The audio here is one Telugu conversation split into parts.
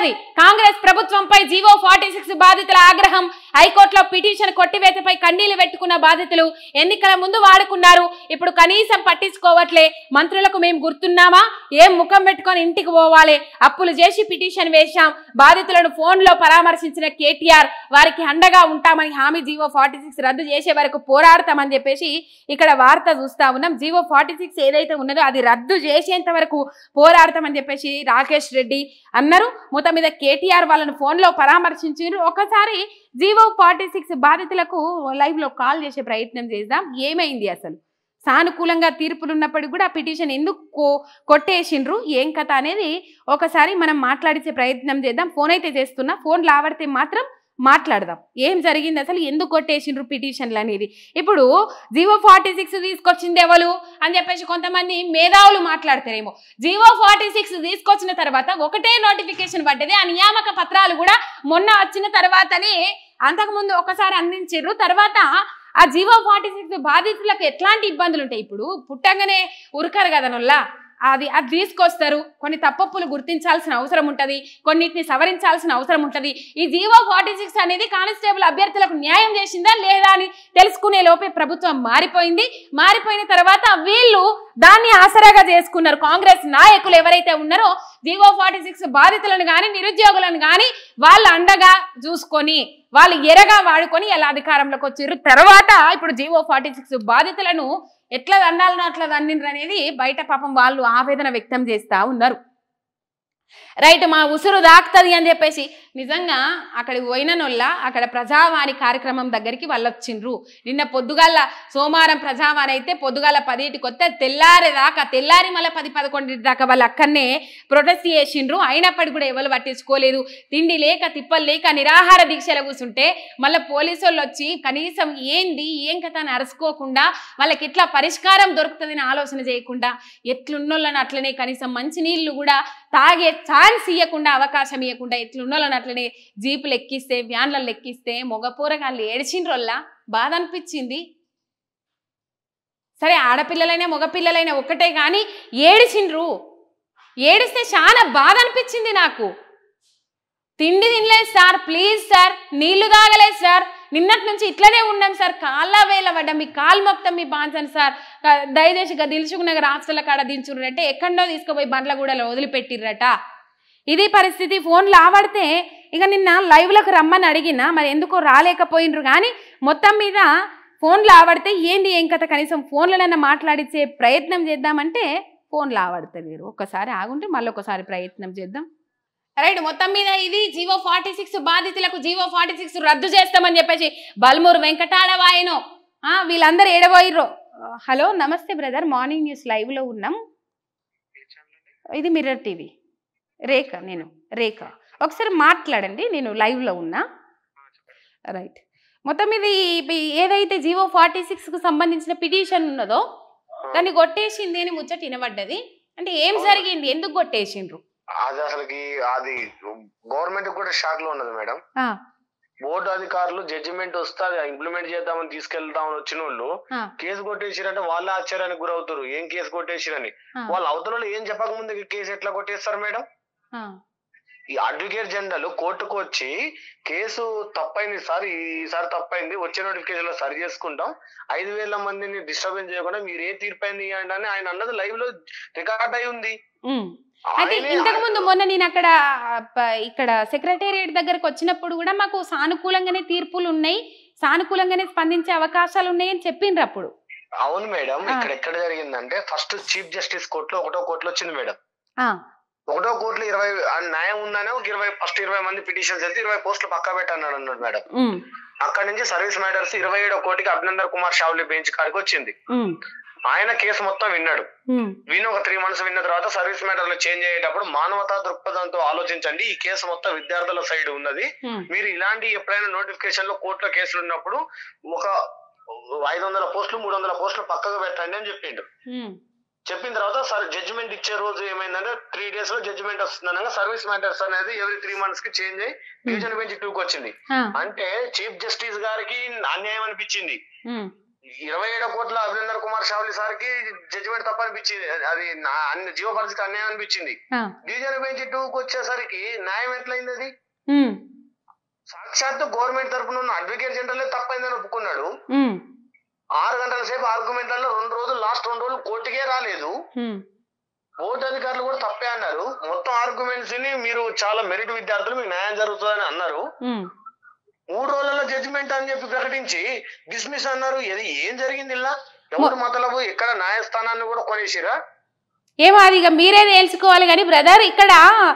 ఉన్నది కాంగ్రెస్ ప్రభుత్వంపై జీవో ఫార్టీ సిక్స్ బాధితుల ఆగ్రహం హైకోర్టులో పిటిషన్ కొట్టివేతపై కన్నీళ్లు పెట్టుకున్న బాధితులు ఎన్నికల ముందు వాడుకున్నారు ఇప్పుడు కనీసం పట్టించుకోవట్లే మంత్రులకు మేము గుర్తున్నామా ఏం ముఖం పెట్టుకొని ఇంటికి పోవాలి అప్పులు చేసి పిటిషన్ వేశాం బాధితులను ఫోన్లో పరామర్శించిన కేటీఆర్ వారికి అండగా ఉంటామని హామీ జీవో ఫార్టీ సిక్స్ రద్దు చేసే వరకు పోరాడతామని చెప్పేసి ఇక్కడ వార్త చూస్తా ఉన్నాం జీవో ఫార్టీ సిక్స్ ఏదైతే ఉన్నదో అది రద్దు చేసేంత వరకు పోరాడతామని చెప్పేసి రాకేష్ రెడ్డి అన్నారు మొత్తం మీద కేటీఆర్ వాళ్ళని ఫోన్లో పరామర్శించారు ఒకసారి జీవో ఫార్టీ సిక్స్ బాధితులకు లైవ్లో కాల్ చేసే ప్రయత్నం చేద్దాం ఏమైంది అసలు సానుకూలంగా తీర్పులు ఉన్నప్పటికీ కూడా ఆ పిటిషన్ ఎందుకు కో- కొట్టేసిండ్రు ఏం కథ అనేది ఒకసారి మనం మాట్లాడించే ప్రయత్నం చేద్దాం ఫోన్ అయితే చేస్తున్నా ఫోన్ లావడితే మాత్రం మాట్లాడదాం ఏం జరిగింది అసలు ఎందుకు కొట్టేసిండ్రు పిటిషన్లు అనేది ఇప్పుడు జీవో ఫార్టీ సిక్స్ తీసుకొచ్చింది ఎవరు అని చెప్పేసి కొంతమంది మేధావులు మాట్లాడతారేమో జీవో ఫార్టీ సిక్స్ తీసుకొచ్చిన తర్వాత ఒకటే నోటిఫికేషన్ పడ్డది ఆ నియామక పత్రాలు కూడా మొన్న వచ్చిన తర్వాతనే అంతకుముందు ఒకసారి అందించారు తర్వాత ఆ జీవో ఫార్టీ సిక్స్ బాధితులకు ఎట్లాంటి ఇబ్బందులు ఉంటాయి ఇప్పుడు పుట్టంగానే ఉరకరు కదా నొల్లా అది అది తీసుకొస్తారు కొన్ని తప్పప్పులు గుర్తించాల్సిన అవసరం ఉంటుంది కొన్నిటిని సవరించాల్సిన అవసరం ఉంటుంది ఈ జీవో ఫార్టీ సిక్స్ అనేది కానిస్టేబుల్ అభ్యర్థులకు న్యాయం చేసిందా లేదా అని తెలుసుకునే లోపే ప్రభుత్వం మారిపోయింది మారిపోయిన తర్వాత వీళ్ళు దాన్ని ఆసరాగా చేసుకున్నారు కాంగ్రెస్ నాయకులు ఎవరైతే ఉన్నారో జీవో ఫార్టీ సిక్స్ బాధితులను కానీ నిరుద్యోగులను కానీ వాళ్ళ అండగా చూసుకొని వాళ్ళు ఎరగా వాడుకొని ఎలా అధికారంలోకి వచ్చారు తర్వాత ఇప్పుడు జీవో ఫార్టీ సిక్స్ బాధితులను ఎట్లా దండాలనో అట్లా దండిండ్రు అనేది బయట పాపం వాళ్ళు ఆవేదన వ్యక్తం చేస్తా ఉన్నారు రైట్ మా ఉసురు దాక్తుంది అని చెప్పేసి నిజంగా అక్కడికి పోయిననొల్ల అక్కడ ప్రజావాణి కార్యక్రమం దగ్గరికి వాళ్ళు వచ్చిండ్రు నిన్న పొద్దుగాల సోమవారం ప్రజావాణి అయితే పొద్దుగాల పదిటికి వస్తే తెల్లారేదాకా తెల్లారి మళ్ళీ పది పదకొండింటి దాకా వాళ్ళు అక్కడనే ప్రొటెస్ట్ చేసిండ్రు అయినప్పటికీ కూడా ఎవరు పట్టించుకోలేదు తిండి లేక తిప్పలు లేక నిరాహార దీక్షలు కూర్చుంటే మళ్ళీ పోలీసు వాళ్ళు వచ్చి కనీసం ఏంది ఏం కథ అని అరుసుకోకుండా వాళ్ళకి ఎట్లా పరిష్కారం దొరుకుతుందని ఆలోచన చేయకుండా ఎట్లున్నోళ్ళని అట్లనే కనీసం మంచినీళ్ళు కూడా తాగే ఛాన్స్ ఇవ్వకుండా అవకాశం ఇవ్వకుండా ఎట్లున్నోళ్ళని అట్లనే జీపులు ఎక్కిస్తే వ్యాన్లలో ఎక్కిస్తే మగ పూరగాళ్ళు ఏడిచిండ్రోల్లా బాధ అనిపించింది సరే ఆడపిల్లలైనా మగపిల్లలైనా ఒక్కటే కానీ ఏడిచిండ్రు ఏడిస్తే చాలా బాధ అనిపించింది నాకు తిండి తినలేదు సార్ ప్లీజ్ సార్ నీళ్లు తాగలేదు సార్ నిన్నటి నుంచి ఇట్లనే ఉన్నాం సార్ కాళ్ళ వేల పడ్డ మీ కాలు మొత్తం మీ బాంచండి సార్ క- దయచేసి ఇక దిల్చుకు నగర్ హాస్టల్ కాడ దించుర్రంటే ఎక్కడో తీసుకుపోయి బండ్ల కూడా వదిలిపెట్టిర్రట ఇది పరిస్థితి ఫోన్లు ఆవడితే ఇక నిన్న లైవ్లకు రమ్మని అడిగినా మరి ఎందుకో రాలేకపోయినరు కానీ మొత్తం మీద ఫోన్లు ఆవడితే ఏంది ఏం కథ కనీసం ఫోన్లనైనా మాట్లాడించే ప్రయత్నం చేద్దామంటే ఫోన్లు ఆవడతలేరు ఒక్కసారి ఆగుంటే మళ్ళీ ఒకసారి ప్రయత్నం చేద్దాం రైట్ మొత్తం మీద ఇది జీవో ఫార్టీ సిక్స్ బాధితులకు జీవో ఫార్టీ సిక్స్ రద్దు చేస్తామని చెప్పేసి బల్మూరు వెంకటాడవాయను ఆ, వీళ్ళందరూ ఏడబోయిర్రో హలో నమస్తే బ్రదర్ మార్నింగ్ న్యూస్ లైవ్లో ఉన్నాం ఇది మిర్రర్ టీవీ రేఖ నేను రేఖ ఒకసారి మాట్లాడండి నేను లైవ్లో ఉన్నా రైట్ మొత్తం ఇది ఈ- ఏదైతే జీవో ఫార్టీ సిక్స్కు సంబంధించిన పిటిషన్ ఉన్నదో దాన్ని కొట్టేసింది అని ముచ్చట వినబడ్డది అంటే ఏం జరిగింది ఎందుకు కొట్టేసిండ్రు అది అసలుకి అది గవర్నమెంట్ కూడా షాక్ లో ఉన్నది మేడం ఆ, బోర్డు అధికారులు జడ్జిమెంట్ వస్తే అది ఇంప్లిమెంట్ చేద్దామని తీసుకెళ్దామని వచ్చిన వాళ్ళు ఆ, కేసు కొట్టేసిరంటే వాళ్ళే ఆశ్చర్యానికి గురవుతారు ఏం కేసు కొట్టేసిరని ఆ, వాళ్ళ అవతల వాళ్ళు ఏం చెప్పక ముందు కేసు ఎట్లా కొట్టేస్తారు మేడం ఆ, ఈ అడ్వకేట్ జనరల్ కోర్టుకు వచ్చి కేసు తప్పైంది సార్ ఈసారి తప్పైంది వచ్చే నోటిఫికేషన్ లో సరి చేసుకుంటాం ఐదు వేల మందిని డిస్టర్బెన్స్ చేయకుండా మీరు ఏ తీర్పు అయింది ఇవ్వండి అని ఆయన అన్నది లైవ్ లో రికార్డ్ అయి ఉంది ఉమ్. అయితే ఆయనే- ఇంతకు ముందు మొన్న నేను అక్కడ ఆ, ప- ఇక్కడ సెక్రటేరియట్ దగ్గరకు వచ్చినప్పుడు కూడా మాకు సానుకూలంగానే తీర్పులు ఉన్నాయి సానుకూలంగానే స్పందించే అవకాశాలు ఉన్నాయని చెప్పిండ్రు అప్పుడు అవును మేడం ఆ. ఇక్కడ ఎక్కడ జరిగిందంటే ఫస్ట్ చీఫ్ జస్టిస్ కోర్టులో ఒకటో కోర్టులో వచ్చింది మేడం ఆ, ఒకటో కోర్టులో ఇరవై ఆ న్యాయం ఉందనే ఒక ఇరవై ఫస్ట్ ఇరవై మంది పిటిషన్స్ అయితే ఇరవై పోస్టులు పక్కా పెట్టన్నాడు అన్నాడు మేడం ఉమ్, అక్కడ నుంచి సర్వీస్ మ్యాటర్స్ ఇరవై ఏడో కోటికి అభినందర్ కుమార్ షావ్లీ బెంచ్ కాడికి వచ్చింది ఉమ్, ఆయన కేసు మొత్తం విన్నాడు ఉమ్, విని ఒక త్రీ మంత్స్ విన్న తర్వాత సర్వీస్ మ్యాటర్ లో చేంజ్ అయ్యేటప్పుడు మానవతా దృక్పథంతో ఆలోచించండి ఈ కేసు మొత్తం విద్యార్థుల సైడ్ ఉన్నది ఉమ్, మీరు ఇలాంటి ఎప్పుడైనా నోటిఫికేషన్ లో కోర్టులో కేసులు ఉన్నప్పుడు ఒక ఐదు వందల పోస్టులు మూడు వందల పోస్టులు పక్కగా పెట్టండి అని చెప్పిండు ఉమ్, చెప్పిన తర్వాత సరే జడ్జిమెంట్ ఇచ్చే రోజు ఏమైందంటే త్రీ డేస్ లో జడ్జిమెంట్ వస్తుంది అనగా సర్వీస్ మ్యాటర్స్ అనేది ఎవరీ త్రీ మంత్స్ కి చేంజ్ అయ్యి డివిజన్ బెంచ్ టూకి వచ్చింది ఆ, అంటే చీఫ్ జస్టిస్ గారికి అన్యాయం అనిపించింది ఉమ్, ఇరవై ఏడు కోట్ల అభినందన్ కుమార్ షావ్లి సార్కి జడ్జిమెంట్ తప్ప అనిపించింది అది నా అన్ని జీవ పరిస్థితి అన్యాయం అనిపించింది ఆ, డివిజన్ బెంచ్ టూకి వచ్చేసరికి న్యాయం ఎట్లయింది అది ఉమ్, సాక్షాత్తు గవర్నమెంట్ తరపున ఉన్న అడ్వకేట్ జనరల్ తప్పైందని ఒప్పుకున్నాడు ఉమ్, ఆరు గంటల సేపు ఆర్గ్యుమెంట్లలో రెండు రోజులు లాస్ట్ రెండు రోజులు కోర్టుకే రాలేదు ఉమ్, బోర్డు అధికారులు కూడా తప్పే అన్నారు మొత్తం ఆర్గ్యుమెంట్స్ ని మీరు చాలా మెరిట్ విద్యార్థులు మీకు న్యాయం జరుగుతుందని అన్నారు ఉమ్. మూడు రోజుల్లో జడ్జిమెంట్ అని చెప్పి ప్రకటించి డిస్మిస్ అన్నారు ఇది ఏం జరిగింది ఇలా ఎవరు మతలబు ఎక్కడ న్యాయస్థానాన్ని కూడా కొనేసిరా ఏమో అది ఇక మీరే తెలుసుకోవాలి కానీ బ్రదర్ ఇక్కడ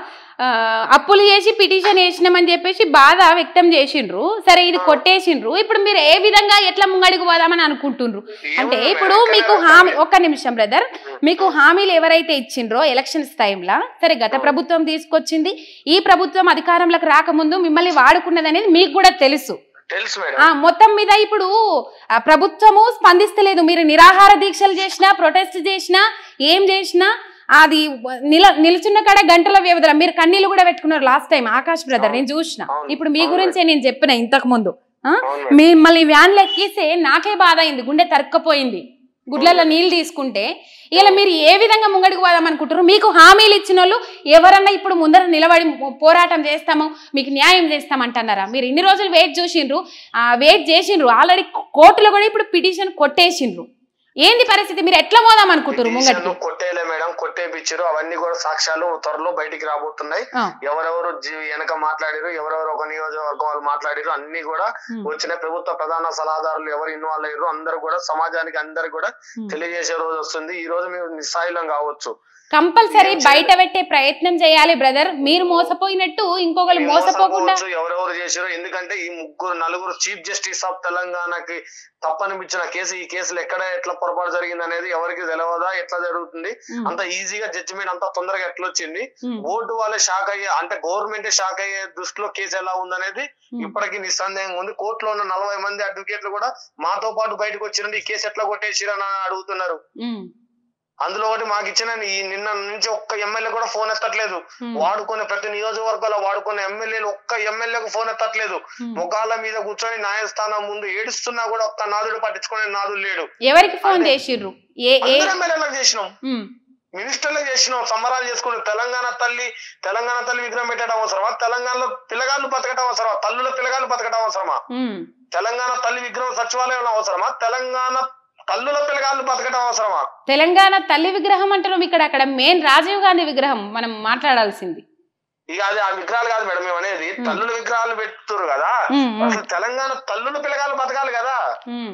ఆ, అప్పులు చేసి పిటిషన్ వేసినామని చెప్పేసి బాధ వ్యక్తం చేసిండ్రు సరే ఇది కొట్టేసిండ్రు ఇప్పుడు మీరు ఏ విధంగా ఎట్లా ముంగడికి పోదామని అనుకుంటుండ్రు అంటే ఏముంది ఇప్పుడు మేడం, మీకు ఇక్కడ హామీ ఒక్క నిమిషం బ్రదర్ మీకు హామీలు ఎవరైతే ఇచ్చిండ్రో ఎలక్షన్స్ టైంలో సరే గత ప్రభుత్వం తీసుకొచ్చింది ఈ ప్రభుత్వం అధికారంలోకి రాకముందు మిమ్మల్ని వాడుకున్నది అనేది మీకు కూడా తెలుసు తెలుసు ఆ మేడం మొత్తం మీద ఇప్పుడు ఆ ప్రభుత్వము స్పందిస్తలేదు మీరు నిరాహార దీక్షలు చేసినా ప్రొటెస్ట్ చేసినా ఏం చేసినా అది నిల నిలుచున్న కాడ గంటల వ్యవధిలో మీరు కన్నీళ్ళు కూడా పెట్టుకున్నారు లాస్ట్ టైం ఆకాష్ బ్రదర్ నేను చూసిన అవును. ఇప్పుడు మీ అవును. గురించే నేను చెప్పిన ఇంతకు ముందు ఆ? అవును మేడం. మిమ్మల్ని వ్యాన్లు ఎక్కిస్తే నాకే బాధ అయింది గుండె తరక్కపోయింది గుడ్లలో నీళ్ళు తీసుకుంటే ఇలా మీరు ఏ విధంగా ముంగడికి పోదాం అనుకుంటారు మీకు హామీలు ఇచ్చిన వాళ్ళు ఎవరన్నా ఇప్పుడు ముందర నిలబడి పోరాటం చేస్తాము మీకు న్యాయం చేస్తామంటున్నారా మీరు ఇన్ని రోజులు వెయిట్ చూసిండ్రు ఆ వెయిట్ చేసిండ్రు ఆల్రెడీ కోర్టులో కూడా ఇప్పుడు పిటిషన్ కొట్టేసిండ్రు ఏంది పరిస్థితి మీరు ఎట్లా పోదాం అనుకుంటారు ముంగడికి పిటిషన్ కొట్టేలే మేడం కొట్టేపిచ్చారు అవన్నీ కూడా సాక్ష్యాలు త్వరలో బయటికి రాబోతున్నాయి ఆ, ఎవరెవరు జీ- వెనక మాట్లాడారు ఎవరెవరు ఒక నియోజకవర్గం వాళ్ళు మాట్లాడారు అన్ని కూడా ఉమ్, వచ్చిన ప్రభుత్వ ప్రధాన సలహాదారులు ఎవరు ఇన్వాల్వ్ అయ్యారు అందరూ కూడా సమాజానికి అందరు కూడా ఉమ్. తెలియజేసే రోజు వస్తుంది ఈ రోజు మీరు నిస్సాయిలం కావచ్చు కంపల్సరీ ఏం బయట పెట్టే ప్రయత్నం చేయాలి బ్రదర్ మీరు మోసపోయినట్టు ఇంకొకరు మీరు మోసపోకుండా మోసపోవచ్చు, ఎవరెవరు చేశారో ఎందుకంటే ఈ ముగ్గురు నలుగురు చీఫ్ జస్టిస్ ఆఫ్ తెలంగాణకి తప్పనిపించిన కేసు ఈ కేసులు ఎక్కడ ఎట్లా పొరపాటు జరిగింది అనేది ఎవరికి తెలియదా ఎట్లా జరుగుతుంది ఉమ్, అంత ఈజీగా జడ్జిమెంట్ అంత తొందరగా ఎట్లా వచ్చింది ఉమ్, బోర్డు వాళ్ళే షాక్ అయ్యే అంటే గవర్నమెంట్ షాక్ అయ్యే దృష్టిలో కేసు ఎలా ఉందనేది ఉమ్. ఇప్పటికీ నిస్సందేహంగా ఉంది కోర్టులో ఉన్న నలభై మంది అడ్వకేట్లు కూడా మాతో పాటు బయటకు వచ్చిరండి ఈ కేసు ఎట్లా కొట్టేసిరని అడుగుతున్నారు ఉమ్, అందులో ఒకటి మాకు ఇచ్చిన ఈ నిన్న నుంచి ఒక్క ఎమ్మెల్యే కూడా ఫోన్ ఎత్తట్లేదు ఉమ్, వాడుకునే ప్రతి నియోజకవర్గాల్లో వాడుకునే ఎమ్మెల్యేలు ఒక్క ఎమ్మెల్యేకు ఫోన్ ఎత్తట్లేదు ఉమ్. ముఖాల మీద కూర్చొని న్యాయస్థానం ముందు ఏడుస్తున్నా కూడా ఒక్క నాదుడు పట్టించుకునే నాదుడు లేడు ఎవరికి ఫోన్ అంటే- చేసిర్రు ఏ ఏ అందరూ ఎమ్మెల్యేలకు చేసినాం ఉమ్, మినిస్టర్లకు చేసినాం సంబరాలు చేసుకుని తెలంగాణ తల్లి తెలంగాణ తల్లి విగ్రహం పెట్టడం అవసరమా తెలంగాణలో పిల్లగాళ్ళు బతకడం అవసరమా తల్లుల పిల్లగాళ్ళు బతకడం అవసరమా ఉమ్. తెలంగాణ తల్లి విగ్రహం సచివాలయంలో అవసరమా తెలంగాణ తల్లుల పిల్లగాళ్ళు బతకడం అవసరమా తెలంగాణ తల్లి విగ్రహం అంటున్నాం ఇక్కడ అక్కడ మెయిన్ రాజీవ్ గాంధీ విగ్రహం మనం మాట్లాడాల్సింది ఇక అది ఆ విగ్రహాలు కాదు మేడం మేము అనేది తల్లుల విగ్రహాలు పెడుతున్నారు కదా ఉమ్, ఉమ్, అసలు తెలంగాణ తల్లుల పిల్లగాళ్ళు బతకాలి కదా ఉమ్.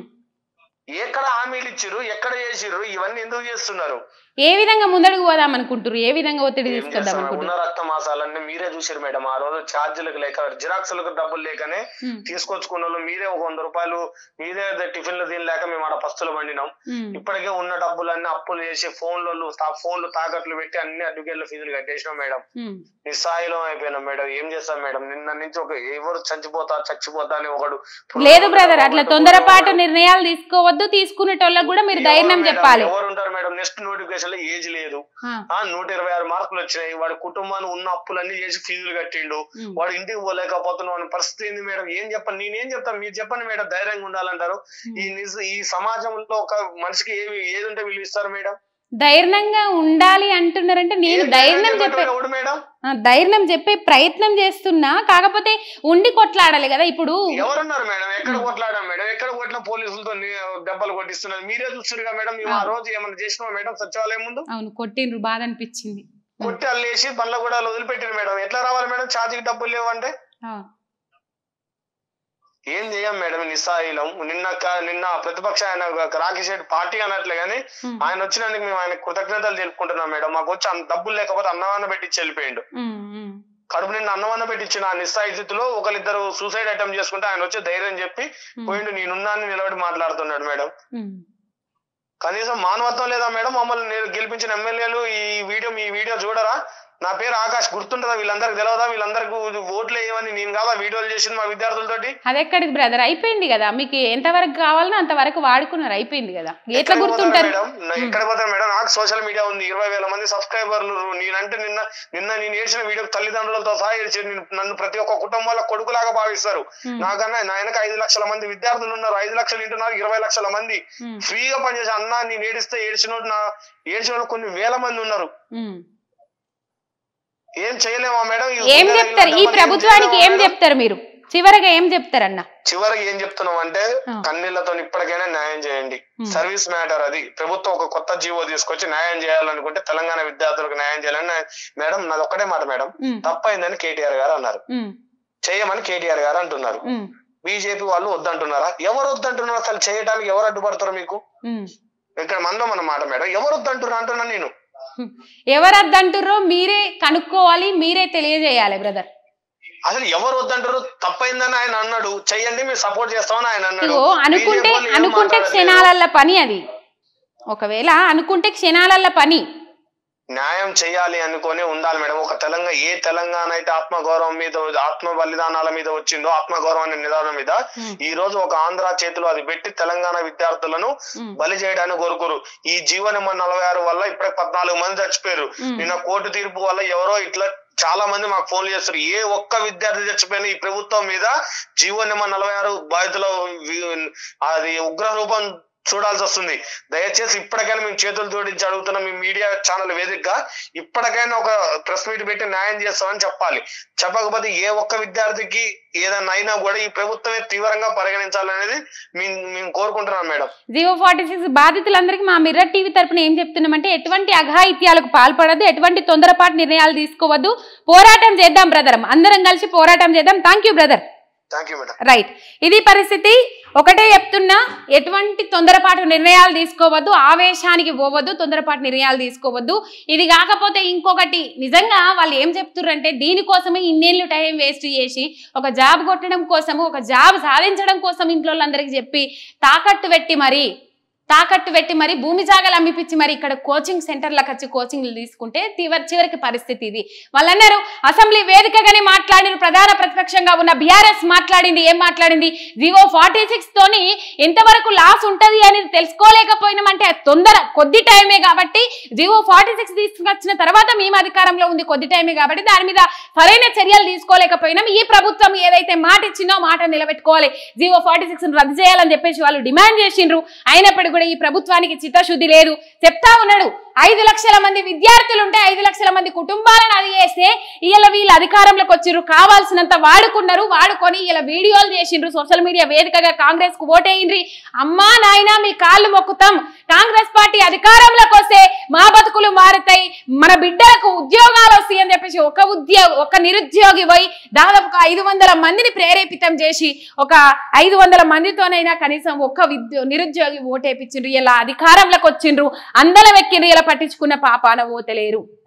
ఎక్కడ హామీలు ఇచ్చిర్రు ఎక్కడ చేసిర్రు ఇవన్నీ ఎందుకు చేస్తున్నారు ఏ విధంగా ముందడుగు పోదాం అనుకుంటారు ఏ విధంగా ఒత్తిడి ఏం తీసుకొద్దాం చేస్తున్నారు? అనుకుంటారు ఉన్న రక్త మాసాలన్నీ మీరే చూసారు మేడం ఆ రోజు ఛార్జీలకు లేక జిరాక్స్లకు డబ్బులు లేకనే ఉమ్, తీసుకొచ్చుకున్న వాళ్ళు మీరే ఒక వంద రూపాయలు మీరే టిఫిన్లు తినలేక మేము ఆడ పస్తులు పండినాం ఉమ్, ఇప్పటికే ఉన్న డబ్బులన్నీ అప్పులు చేసి ఫోన్లలో ఫోన్లు తాకట్లు పెట్టి అన్ని అడ్డుకేళ్ళ ఫీజులు కట్టేసినాం మేడం ఉమ్, నిస్సాయిలం అయిపోయినాం మేడం ఏం చేస్తాం మేడం నిన్న నుంచి ఒక ఎవరు చచ్చిపోతా చచ్చిపోతా అని ఒకడు లేదు బ్రదర్ అట్లా తొందరపాటు నిర్ణయాలు తీసుకోవద్దు తీసుకునేటోళ్ళకి కూడా మీరు ధైర్యం ఎవరు మేడం? చెప్పాలి ఎవరు ఉంటారు మేడం నెక్స్ట్ నోటిఫికేషన్ లో ఏజ్ లేదు ఆ, ఆ నూట ఇరవై ఆరు మార్కులు వచ్చినాయి వాడి కుటుంబాన్ని ఉన్న అప్పులన్నీ చేసి ఫీజులు కట్టిండు ఉమ్, వాడు ఇంటికి పోలేకపోతున్నావు అని పరిస్థితి ఏంది మేడం ఏం చెప్పండి నేనేం చెప్తాను మీరు చెప్పండి మేడం ధైర్యంగా ఉండాలంటారు ఈ నిజ- ఈ సమాజంలో ఒక మనిషికి ఏమి ఏది ఉంటే వీళ్ళు ఇస్తారు మేడం ధైర్యంగా ఉండాలి అంటున్నారంటే నేను ఏ ధైర్యం ధైర్యం చెప్పే చెప్పేటోడు ఎవడు మేడం ఆ, ధైర్యం చెప్పే ప్రయత్నం చేస్తున్నా కాకపోతే ఉండి కొట్లాడాలి కదా ఇప్పుడు ఎవరున్నారు మేడం ఎక్కడ కొట్లాడాం మేడం ఎక్కడ కొట్టిన పోలీసులతో ని- దెబ్బలు కొట్టిస్తున్నారు మీరే చూస్తున్నారు మేడం మేము ఆ రోజు ఏమైనా చేసినామా మేడం సచివాలయం ముందు అవును కొట్టిండ్రు బాధ అనిపించింది కొట్టి అల్లేసి బండ్ల కూడా వదిలిపెట్టిన మేడం ఎట్లా రావాలి మేడం ఛార్జీకి డబ్బులు లేవంటే ఆ, ఏం చేయం మేడం నిస్సాయిలం నిన్న క- నిన్న ప్రతిపక్ష ఆయన ఒక రాకేష్ రెడ్డి పార్టీ అన్నట్లే కానీ ఉమ్, ఆయన వచ్చినందుకు మేము ఆయన కృతజ్ఞతలు తెలుపుకుంటున్నాం మేడం మాకు వచ్చి అంత డబ్బులు లేకపోతే అన్నవాన్న పెట్టించి వెళ్ళిపోయిండు ఉమ్, ఉమ్, కడుపు నిండా అన్నవాన్న పెట్టించిన ఆ నిస్సాయి స్థితిలో ఒకరిద్దరు సూసైడ్ అటెంప్ట్ చేసుకుంటే ఆయన వచ్చి ధైర్యం చెప్పి ఉమ్, పోయిండు నేనున్నాను నిలబడి మాట్లాడుతున్నాడు మేడం ఉమ్. కనీసం మానవత్వం లేదా మేడం మమ్మల్ని నేను గెలిపించిన ఎమ్మెల్యేలు ఈ వీడియో మీ వీడియో చూడరా నా పేరు ఆకాష్ గుర్తుంటుందా వీళ్ళందరికి తెలియదా వీళ్ళందరికీ ఓట్లు వేయమని నేను కాదా వీడియోలు చేసింది మా విద్యార్థులతోటి అది ఎక్కడిది బ్రదర్ అయిపోయింది కదా మీకు ఎంతవరకు కావాలనో అంతవరకు వాడుకున్నారు అయిపోయింది కదా ఎట్లా ఎక్కడ పోతారు గుర్తుంటారు మేడం నా- ఎక్కడ పోతారు మేడం నాకు సోషల్ మీడియా ఉంది ఇరవై వేల మంది సబ్స్క్రైబర్లు నేనంటే నిన్న నిన్న నేను ఏడ్చిన వీడియో తల్లిదండ్రులతో సహా ఏడ్చి నేను- నన్ను ప్రతి ఒక్క కుటుంబాల కొడుకులాగా భావిస్తారు Hmm. నాకన్నా నా వెనక ఐదు లక్షల మంది విద్యార్థులు ఉన్నారు ఐదు లక్షలు వింటున్నారు ఇరవై లక్షల మంది ఉమ్, ఫ్రీగా పనిచేసి అన్న నేను ఏడిస్తే ఏడ్చిన నా ఏడ్చిన వాళ్ళు కొన్ని వేల మంది ఉన్నారు ఉమ్. ఏం చేయలేమా మేడం ఈ ఏం గుండె చెప్తారు ఈ తప్పని ఏం ప్రభుత్వానికి చేయలేమా ఏం మేడం? చెప్తారు మీరు చివరగా ఏం చెప్తారన్న చివరికి ఏం చెప్తున్నాం అంటే ఆ. కన్నీళ్లతో ఇప్పటికైనా న్యాయం చేయండి Hmm. సర్వీస్ మ్యాటర్ అది ప్రభుత్వం ఒక కొత్త జీవో తీసుకొచ్చి న్యాయం చేయాలనుకుంటే తెలంగాణ విద్యార్థులకు న్యాయం చేయాలని నా- మేడం నాది ఒక్కటే మాట మేడం ఉమ్, తప్పైందని కేటీఆర్ గారు అన్నారు ఉమ్, చేయమని కేటీఆర్ గారు అంటున్నారు ఉమ్, బీజేపీ వాళ్ళు వద్దంటున్నారా ఎవరు వద్దంటున్నారు అసలు చేయడానికి ఎవరు అడ్డుపడతారు మీకు ఉమ్. ఇక్కడ మనలో మన మాట మేడం ఎవరు వద్దంటున్నారు అంటున్నా నేను ఎవరు వద్దంటుర్రో మీరే కనుక్కోవాలి మీరే తెలియజేయాలి బ్రదర్ అసలు ఎవరు వద్దంటారు తప్పైందని ఆయన అన్నాడు చెయ్యండి మేము సపోర్ట్ చేస్తామని ఆయన అన్నాడు ఇగో అనుకుంటే BJP వాళ్ళు ఏం అనుకుంటే మాట్లాడట్లేదు. క్షణాలల్ల పని అది ఒకవేళ అనుకుంటే క్షణాలల్ల పని న్యాయం చేయాలి అనుకొని ఉండాలి మేడం ఒక తెలంగాణ ఏ తెలంగాణ అయితే ఆత్మగౌరవం మీద ఆత్మ బలిదానాల మీద వచ్చిందో ఆత్మగౌరవం అనే నిదానం మీద ఉమ్, ఈ రోజు ఒక ఆంధ్ర చేతిలో అది పెట్టి తెలంగాణ విద్యార్థులను ఉమ్, బలి చేయడానికి కోరుకోరు ఈ జీవో నెంబర్ నలభై ఆరు వల్ల ఇప్పుడే పద్నాలుగు మంది చచ్చిపోయారు ఉమ్. నిన్న కోర్టు తీర్పు వల్ల ఎవరో ఇట్లా చాలా మంది మాకు ఫోన్లు చేస్తారు ఏ ఒక్క విద్యార్థి చచ్చిపోయిన ఈ ప్రభుత్వం మీద జీవో నెంబర్ నలభై ఆరు బాధితుల వి- అది ఉగ్ర రూపం చూడాల్సి వస్తుంది దయచేసి ఇప్పటికైనా మేము చేతులు జోడించి అడుగుతున్న మీ మీడియా ఛానల్ వేదికగా ఇప్పటికైనా ఒక ప్రెస్ మీట్ పెట్టి న్యాయం చేస్తామని చెప్పాలి చెప్పకపోతే ఏ ఒక్క విద్యార్థికి ఏదైనా అయినా కూడా ఈ ప్రభుత్వమే తీవ్రంగా పరిగణించాలనేది మేము మేము కోరుకుంటున్నాం మేడం జీవో ఫార్టీ సిక్స్ బాధితులందరికీ మా మిర్రర్ టీవీ తరపున ఏం చెప్తున్నామంటే ఎటువంటి అఘాయిత్యాలకు పాల్పడద్దు ఎటువంటి తొందరపాటు నిర్ణయాలు తీసుకోవద్దు పోరాటం చేద్దాం బ్రదర్ అందరం కలిసి పోరాటం చేద్దాం thank you brother thank you madam right ఇది పరిస్థితి ఒకటే చెప్తున్నా ఎటువంటి తొందరపాటు నిర్ణయాలు తీసుకోవద్దు ఆవేశానికి పోవద్దు తొందరపాటు నిర్ణయాలు తీసుకోవద్దు ఇది కాకపోతే ఇంకొకటి నిజంగా వాళ్ళు ఏం చెప్తుర్రంటే దీనికోసమే ఇన్నేళ్ళు టైం వేస్ట్ చేసి ఒక జాబ్ కొట్టడం కోసము ఒక జాబ్ సాధించడం కోసం ఇంట్లో వాళ్ళందరికీ చెప్పి తాకట్టు పెట్టి మరి తాకట్టు పెట్టి మరి భూమి జాగాలు అమ్మిపించి మరి ఇక్కడ కోచింగ్ సెంటర్లకు వచ్చి కోచింగ్లు తీసుకుంటే చివరి చివరికి పరిస్థితి ఇది వాళ్ళన్నారు అసెంబ్లీ వేదికగానే మాట్లాడిన ప్రధాన ప్రతిపక్షంగా ఉన్న బీఆర్ఎస్ మాట్లాడింది ఏం మాట్లాడింది జివో ఫార్టీ సిక్స్ తోని ఎంతవరకు లాస్ ఉంటది అనేది తెలుసుకోలేకపోయినామంటే అది తొందర కొద్ది టైమే కాబట్టి జివో ఫార్టీ సిక్స్ తీసుకొచ్చిన తర్వాత మేము అధికారంలో ఉంది కొద్ది టైమే కాబట్టి దాని మీద సరైన చర్యలు తీసుకోలేకపోయినాం ఈ ప్రభుత్వం ఏదైతే మాట ఇచ్చిందో మాట నిలబెట్టుకోవాలి జివో ఫార్టీ సిక్స్ రద్దు చేయాలని చెప్పేసి వాళ్ళు డిమాండ్ చేసిండ్రు అయినప్పటికీ కూడా ఈ ప్రభుత్వానికి చిత్తశుద్ధి లేదు చెప్తా ఉన్నాడు ఐదు లక్షల మంది విద్యార్థులు ఉంటే ఐదు లక్షల మంది కుటుంబాలను అది చేస్తే ఇవాళ వీళ్ళు అధికారంలోకి వచ్చిర్రు కావాల్సినంత వాడుకున్నారు వాడుకొని ఇలా వీడియోలు చేసిండ్రు సోషల్ మీడియా వేదికగా కాంగ్రెస్ కు ఓటేయండ్రి అమ్మా నాయనా మీ కాళ్ళు మొక్కుతాం కాంగ్రెస్ పార్టీ అధికారంలోకి వస్తే మా బతుకులు మారుతాయి మన బిడ్డలకు ఉద్యోగాలు వస్తాయి అని చెప్పేసి ఒక ఉద్యోగ ఒక నిరుద్యోగి పోయి దాదాపు ఐదు వందల మందిని ప్రేరేపితం చేసి ఒక ఐదు వందల మందితోనైనా కనీసం ఒక్క విద్యో నిరుద్యోగి ఓటేపించిండ్రు ఇలా అధికారంలోకి వచ్చిండ్రు అందరం ఎక్కిండ్రు ఇలా పట్టించుకున్న పాపాన ఓతలేరు